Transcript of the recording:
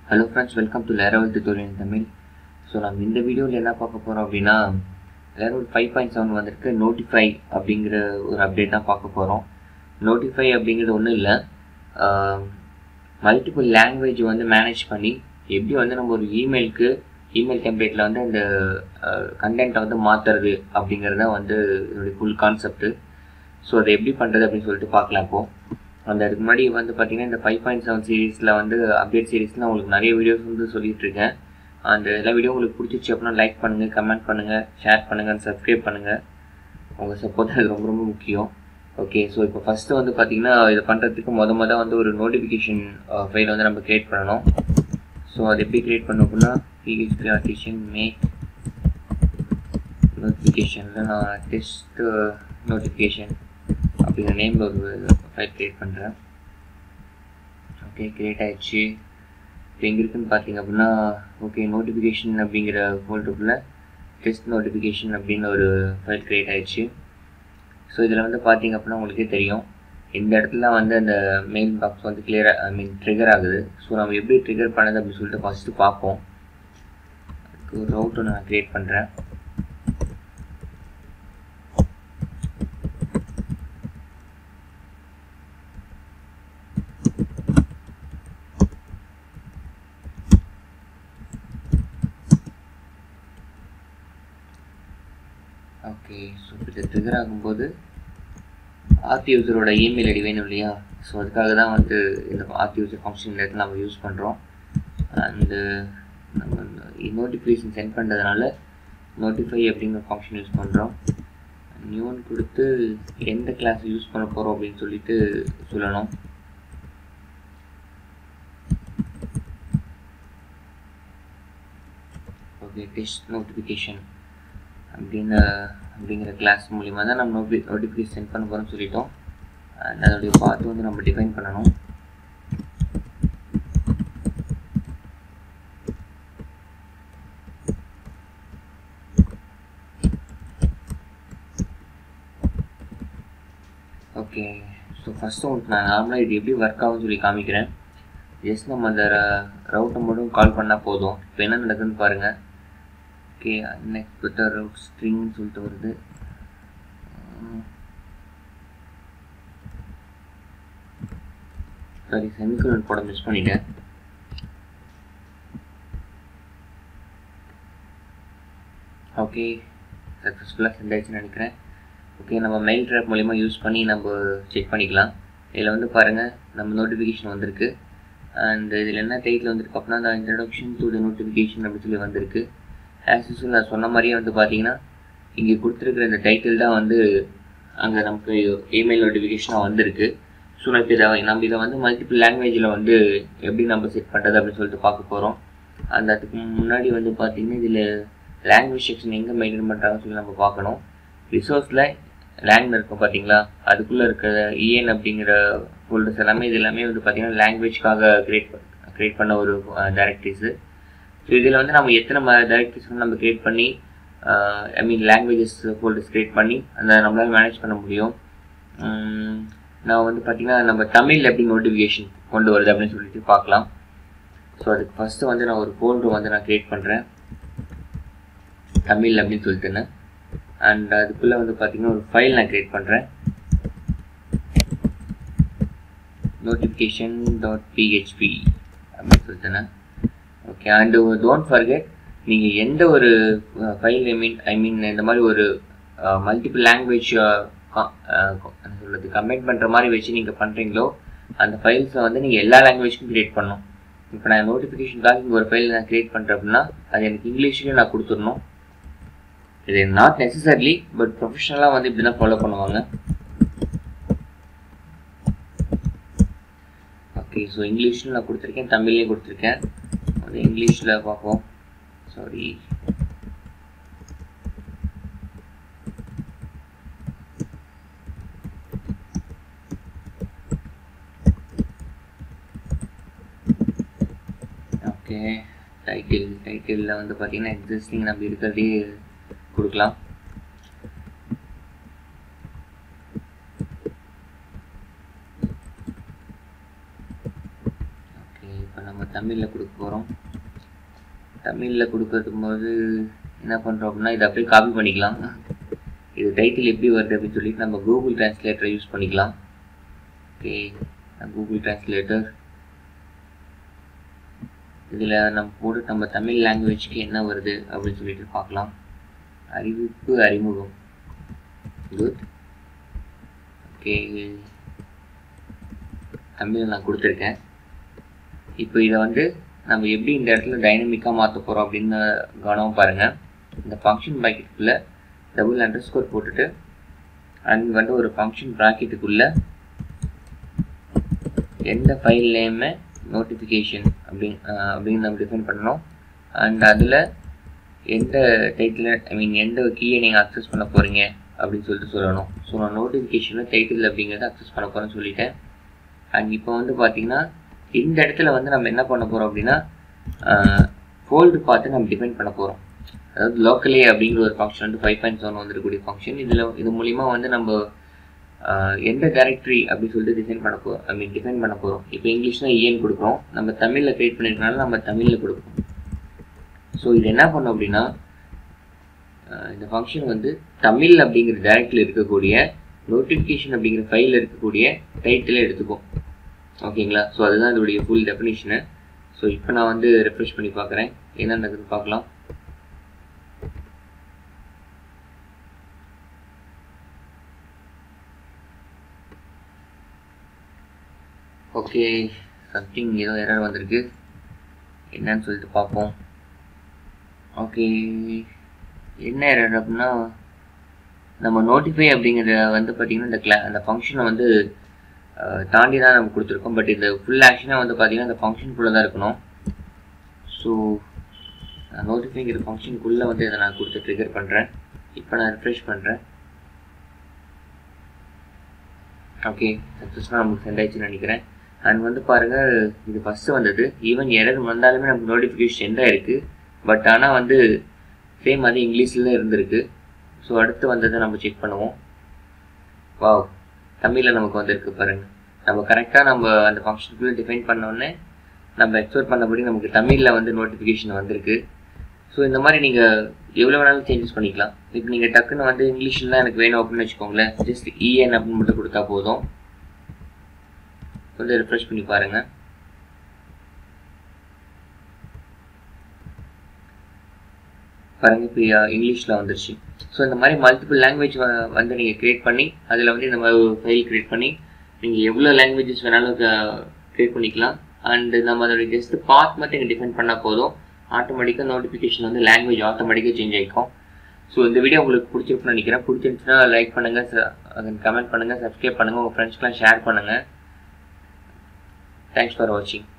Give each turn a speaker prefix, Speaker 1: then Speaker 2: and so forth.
Speaker 1: hello friends welcome to Laravel tutorial Tamil so நம்ம இந்த வீடியோவில் என்ன பார்க்க போகிறோம் அப்படின்னா லேரவல் ஃபைவ் பாயிண்ட் செவன் வந்திருக்கு நோட்டிஃபை அப்படிங்கிற ஒரு அப்டேட் தான் பார்க்க போகிறோம் நோட்டிஃபை அப்படிங்கிறது ஒன்றும் இல்லை மல்டிபிள் லாங்குவேஜ் வந்து மேனேஜ் பண்ணி எப்படி வந்து நம்ம ஒரு இமெயிலுக்கு இமெயில் டெம்ப்ளேட்டில் வந்து அந்த கண்டென்ட்டை வந்து மாற்றுறது அப்படிங்கிறது தான் வந்து இதோடைய ஃபுல் கான்செப்ட்டு ஸோ அதை எப்படி பண்ணுறது அப்படின்னு சொல்லிட்டு பார்க்கலாம் இப்போது அந்த அதுக்கு முன்னாடி வந்து பார்த்தீங்கன்னா இந்த ஃபைவ் பாயிண்ட் செவன் சீரீஸில் வந்து அப்டேட் சீரீஸில் உங்களுக்கு நிறைய வீடியோஸ் வந்து சொல்லிட்டு இருக்கேன் அந்த எல்லா வீடியோ உங்களுக்கு பிடிச்சிச்சு அப்படின்னா லைக் பண்ணுங்கள் கமெண்ட் பண்ணுங்கள் ஷேர் பண்ணுங்கள் சப்ஸ்கிரைப் பண்ணுங்கள் உங்கள் சப்போர்ட் எனக்கு ரொம்ப ரொம்ப முக்கியம் ஓகே ஸோ இப்போ ஃபஸ்ட்டு வந்து பார்த்தீங்கன்னா இதை பண்ணுறதுக்கு மொத மொதல் வந்து ஒரு நோட்டிஃபிகேஷன் ஃபைல் வந்து நம்ம க்ரியேட் பண்ணணும் ஸோ அது எப்படி க்ரியேட் பண்ணணும் அப்படின்னா பிஹெச்பி ஆர்டிஷன் மேக் நோட்டிஃபிகேஷனில் நான் டெஸ்ட் நோட்டிஃபிகேஷன் அப்படிங்கிற நேமில் ஒரு ஃபைல் க்ரியேட் பண்ணுறேன் ஓகே க்ரியேட் ஆயிடுச்சு இப்போ எங்கே இருக்குன்னு பார்த்தீங்க அப்படின்னா ஓகே நோட்டிஃபிகேஷன் அப்படிங்கிற ஃபோல்டருக்குள்ளே டெஸ்ட் நோட்டிஃபிகேஷன் அப்படின்னு ஒரு ஃபைல் க்ரியேட் ஆயிடுச்சு ஸோ இதில் வந்து பார்த்தீங்க அப்படின்னா உங்களுக்கே தெரியும் இந்த இடத்துல வந்து அந்த மெயில் பாக்ஸ் வந்து கிளியராக ஐ மீன் ட்ரிகர் ஆகுது ஸோ நம்ம எப்படி ட்ரிகர் பண்ணது அப்படின்னு சொல்லிட்டு ஃபஸ்ட்டு பார்ப்போம் அதுக்கு ஒரு ரவுட் ஒன்று நான் க்ரியேட் பண்ணுறேன் ஓகே ஸோ இது ட்ரிகர் ஆகும்போது ஆர்ட் யூசரோட இமெயில் ஐடி வேணும் இல்லையா ஸோ அதுக்காக தான் வந்து இந்த ஆர்ட் யூசர் ஃபங்க்ஷன் இந்த இடத்துல நம்ம யூஸ் பண்ணுறோம் அண்டு நம்ம நோட்டிஃபிகேஷன் சென்ட் பண்ணுறதுனால நோட்டிஃபை அப்படிங்கிற ஃபங்க்ஷன் யூஸ் பண்ணுறோம் நியூன் கொடுத்து எந்த கிளாஸ் யூஸ் பண்ண போகிறோம் அப்படின்னு சொல்லிட்டு சொல்லணும் ஓகே டெஸ்ட் நோட்டிஃபிகேஷன் அப்படின்னு அப்படிங்கிற கிளாஸ் மூலிமா தான் நம்ம நோட்டி நோட்டிஃபிகேஷன் சென்ட் பண்ண போகிறோம்னு சொல்லிட்டோம் அண்ட் அதோடைய பார்த்து வந்து நம்ம டிஃபைன் பண்ணணும் ஓகே ஸோ ஃபஸ்ட்டு உங்களுக்கு நான் நார்மலாக இது எப்படி ஒர்க் ஆகும்னு சொல்லி காமிக்கிறேன் ஜஸ்ட் நம்ம அந்த ரவுட்டை மட்டும் கால் பண்ணால் போதும் இப்போ என்ன நடக்குதுன்னு பாருங்கள் ஓகே நெக்ஸ்ட் ட்விட்டர் ரவுட் ஸ்ட்ரிங்னு சொல்லிட்டு வருது சாரி செமிகோலன் போட மிஸ் பண்ணிட்டேன் ஓகே சக்ஸஸ்ஃபுல்லாக சென்ட் ஆயிடுச்சுன்னு நினைக்கிறேன் ஓகே நம்ம மெயில் ட்ராப் மூலிமா யூஸ் பண்ணி நம்ம செக் பண்ணிக்கலாம் இதில் வந்து பாருங்கள் நம்ம நோட்டிஃபிகேஷன் வந்திருக்கு அண்ட் இதில் என்ன டைட்டில் வந்திருக்கு அப்படின்னா அந்த இன்ட்ரடக்ஷன் டு த நோட்டிஃபிகேஷன் அப்படின்னு சொல்லி வந்திருக்கு ஆஸ் யூஸ்வல் நான் சொன்ன மாதிரியே வந்து பார்த்தீங்கன்னா இங்கே கொடுத்துருக்குற இந்த டைட்டில் தான் வந்து அங்கே நமக்கு இமெயில் நோட்டிஃபிகேஷனாக வந்திருக்கு ஸோ நான் இப்போ இதை நம்ம இதை வந்து மல்டிபிள் லாங்குவேஜில் வந்து எப்படி நம்ம செட் பண்ணுறது அப்படின்னு சொல்லிட்டு பார்க்க போகிறோம் அந்த அதுக்கு முன்னாடி வந்து பார்த்திங்கன்னா இதில் லாங்குவேஜ் செக்ஷன் எங்கே மெயின்டைன் பண்ணுறாங்கன்னு சொல்லி நம்ம பார்க்கணும் ரிசோர்ஸில் லேண்ட் இருக்கும் பார்த்தீங்களா அதுக்குள்ளே இருக்கிற இஎன் அப்படிங்கிற ஃபோல்டர்ஸ் எல்லாமே இது எல்லாமே வந்து பார்த்திங்கன்னா லாங்குவேஜ்க்காக க்ரியேட் க்ரியேட் பண்ண ஒரு டேரக்டரிஸு ஸோ இதில் வந்து நம்ம எத்தனை டேரக்டரிஸ் வந்து நம்ம க்ரியேட் பண்ணி I mean languages folders create பண்ணி அந்த நம்மளால் மேனேஜ் பண்ண முடியும் நான் வந்து பார்த்திங்கன்னா நம்ம தமிழ் எப்படி நோட்டிஃபிகேஷன் கொண்டு வருது அப்படின்னு சொல்லிட்டு பார்க்கலாம் ஸோ அதுக்கு ஃபஸ்ட்டு வந்து நான் ஒரு ஃபோல்டர் வந்து நான் க்ரியேட் பண்ணுறேன் தமிழ் அப்படின்னு சொல்லிட்டுன்னு அண்ட் அதுக்குள்ளே வந்து பார்த்திங்கன்னா ஒரு ஃபைல் நான் க்ரியேட் பண்ணுறேன் நோட்டிஃபிகேஷன் டாட் பிஹெச்பி அப்படின்னு சொல்லிட்டுன்னு ஓகே அண்டு டோன்ட் ஃபர்கெட் நீங்கள் எந்த ஒரு ஃபைல் ஐ மீன் ஐ மீன் இந்த மாதிரி ஒரு மல்டிபிள் லாங்குவேஜ் சொல்கிறது கம்பைன் பண்ணுற மாதிரி வச்சு நீங்கள் பண்ணுறீங்களோ அந்த ஃபைல்ஸை வந்து நீங்கள் எல்லா லாங்குவேஜ்க்கும் க்ரியேட் பண்ணணும் இப்போ நான் நோட்டிஃபிகேஷனுக்காக இங்கே ஒரு ஃபைல் நான் க்ரியேட் பண்ணுறேன் அப்படின்னா அது எனக்கு இங்கிலீஷ்லேயும் நான் கொடுத்துடணும் இது நாட் நெசசர்லி பட் ப்ரொஃபஷனலாக வந்து இப்படி தான் ஃபாலோ பண்ணுவாங்க ஓகே ஸோ இங்கிலீஷ்லையும் நான் கொடுத்துருக்கேன் தமிழ்லேயும் கொடுத்துருக்கேன் அது இங்கிலீஷில் பார்ப்போம் சாரி ஓகே டைட்டில் டைட்டிலில் வந்து பார்த்தீங்கன்னா எக்ஸிஸ்டிங் நம்ம இருக்கிறதே கொடுக்கலாம் தமிழில் கொடுக்க போகிறோம் தமிழில் கொடுக்கறதுக்கு போது என்ன பண்ணுறோம் அப்படின்னா இதை அப்படியே காப்பி பண்ணிக்கலாம் இது டைட்டில் எப்படி வருது அப்படின்னு சொல்லிட்டு நம்ம கூகுள் டிரான்ஸ்லேட்டரை யூஸ் பண்ணிக்கலாம் ஓகே கூகுள் டிரான்ஸ்லேட்டர் இதில் நம்ம போட்டு நம்ம தமிழ் லாங்குவேஜ்க்கு என்ன வருது அப்படின்னு சொல்லிட்டு பார்க்கலாம் அறிவிப்பு அறிமுகம் குட் ஓகே தமிழ் நான் கொடுத்துருக்கேன் இப்போ இதை வந்து நம்ம எப்படி இந்த இடத்துல டைனமிக்காக மாற்ற போகிறோம் அப்படின்னு கவனமாக பாருங்கள் இந்த ஃபங்க்ஷன் ப்ராக்கெட்டுக்குள்ளே டபுள் அண்டர் ஸ்கோர் போட்டுட்டு அண்ட் வந்து ஒரு ஃபங்க்ஷன் ப்ராக்கெட்டுக்குள்ளே எந்த ஃபைல் நேமு நோட்டிஃபிகேஷன் அப்படின் அப்படின்னு நம்ம டிஃபைன் பண்ணணும் அண்ட் அதில் எந்த டைட்டில் ஐ மீன் எந்த கீயை நீங்கள் அக்சஸ் பண்ண போகிறீங்க அப்படின்னு சொல்லிட்டு சொல்லணும் ஸோ நான் நோட்டிஃபிகேஷனில் டைட்டில் அப்படிங்கிறத அக்சஸ் பண்ண போகிறேன்னு சொல்லிட்டேன் அண்ட் இப்போ வந்து பார்த்தீங்கன்னா இந்த இடத்துல வந்து நம்ம என்ன பண்ண போகிறோம் அப்படின்னா ஃபோல்டு பார்த்து நம்ம டிஃபைன் பண்ண போகிறோம் அதாவது லோக்கலே அப்படிங்கிற ஒரு ஃபங்க்ஷன் வந்து ஃபைவ் பாயிண்ட் செவன் வந்துருக்கூடிய ஃபங்க்ஷன் இதில் இது மூலிமா வந்து நம்ம எந்த டேரக்டரி அப்படின்னு சொல்லிட்டு டிசைன் பண்ண போகிறோம் ஐ மீன் டிஃபைன் பண்ண போகிறோம் இப்போ இங்கிலீஷ்னால் ஏன் கொடுக்குறோம் நம்ம தமிழில் க்ரியேட் பண்ணிருக்கனால நம்ம தமிழில் கொடுப்போம் ஸோ இது என்ன பண்ணோம் அப்படின்னா இந்த ஃபங்க்ஷன் வந்து தமிழ் அப்படிங்கிற டேரக்டில் இருக்கக்கூடிய நோட்டிஃபிகேஷன் அப்படிங்கிற ஃபைலில் இருக்கக்கூடிய டைட்டில் எடுத்துக்கும் ஓகேங்களா ஸோ அதுதான் இதோடைய ஃபுல் டெஃபினிஷனு ஸோ இப்போ நான் வந்து ரெஃப்ரெஷ் பண்ணி பார்க்குறேன் என்ன நடக்குதுன்னு பார்க்கலாம் ஓகே சம்திங் ஏதோ எரர் வந்திருக்கு என்னன்னு சொல்லிட்டு பார்ப்போம் ஓகே என்ன எரர் அப்படின்னா நம்ம நோட்டிஃபை அப்படிங்கிறத வந்து பார்த்திங்கன்னா இந்த கிளா அந்த ஃபங்க்ஷனை வந்து தாண்டி தான் நம்ம கொடுத்துருக்கோம் பட் இந்த ஃபுல் ஆக்ஷனாக வந்து பார்த்திங்கன்னா இந்த ஃபங்க்ஷனுக்குள்ளே தான் இருக்கணும் ஸோ நோட்டிஃபைங்கிற ஃபங்க்ஷனுக்குள்ளே வந்து இதை நான் கொடுத்து ட்ரிகர் பண்ணுறேன் இப்போ நான் ரிஃப்ரெஷ் பண்ணுறேன் ஓகே சக்ஸஸ்ஃபுல்லாக நமக்கு சென்ட் ஆயிடுச்சுன்னு நினைக்கிறேன் அண்ட் வந்து பாருங்கள் இது ஃபஸ்ட்டு வந்தது ஈவன் எரர் வந்தாலுமே நமக்கு நோட்டிஃபிகேஷன் சென்ட் ஆயிருக்கு பட் ஆனால் வந்து சேம் அது இங்கிலீஷில் தான் இருந்திருக்கு ஸோ அடுத்து வந்ததை நம்ம செக் பண்ணுவோம் வாவ் தமிழில் நமக்கு வந்திருக்கு பாருங்கள் நம்ம கரெக்டாக நம்ம அந்த ஃபங்க்ஷனுக்குள்ளே டிஃபைன் பண்ணோடனே நம்ம எக்ஸ்போர்ட் பண்ணபடி நமக்கு தமிழில் வந்து நோட்டிஃபிகேஷன் வந்திருக்கு ஸோ இந்த மாதிரி நீங்கள் எவ்வளோ வேணாலும் சேஞ்சஸ் பண்ணிக்கலாம் இப்போ நீங்கள் டக்குன்னு வந்து இங்கிலீஷில் தான் எனக்கு வேணும் அப்படின்னு வச்சுக்கோங்களேன் ஜஸ்ட் இஎன் அப்படின்னு மட்டும் கொடுத்தா போதும் கொஞ்சம் ரிஃப்ரெஷ் பண்ணி பாருங்கள் பாருங்கள் இப்போ இங்கிலீஷில் வந்துருச்சு ஸோ இந்த மாதிரி மல்டிபிள் லாங்குவேஜ் வந்து நீங்கள் க்ரியேட் பண்ணி அதில் வந்து இந்த மாதிரி ஒரு ஃபைல் க்ரியேட் பண்ணி நீங்கள் எவ்வளோ லாங்குவேஜஸ் வேணாலும் க்ரியேட் பண்ணிக்கலாம் அண்டு நம்ம அதோடைய ஜஸ்ட் பார்ட் மட்டும் நீங்கள் டிஃபைன் பண்ணால் போதும் ஆட்டோமேட்டிக்காக நோட்டிஃபிகேஷன் வந்து லாங்குவேஜ் ஆட்டோமேட்டிக்காக சேஞ்ச் ஆகிக்கும் ஸோ இந்த வீடியோ உங்களுக்கு பிடிச்சிருக்குன்னு நினைக்கிறேன் பிடிச்சிருந்துச்சுன்னா லைக் பண்ணுங்கள் கமெண்ட் பண்ணுங்கள் சப்ஸ்கிரைப் பண்ணுங்கள் உங்கள் ஃப்ரெண்ட்ஸ்க்கெலாம் ஷேர் பண்ணுங்கள் தேங்க்ஸ் ஃபார் வாட்சிங்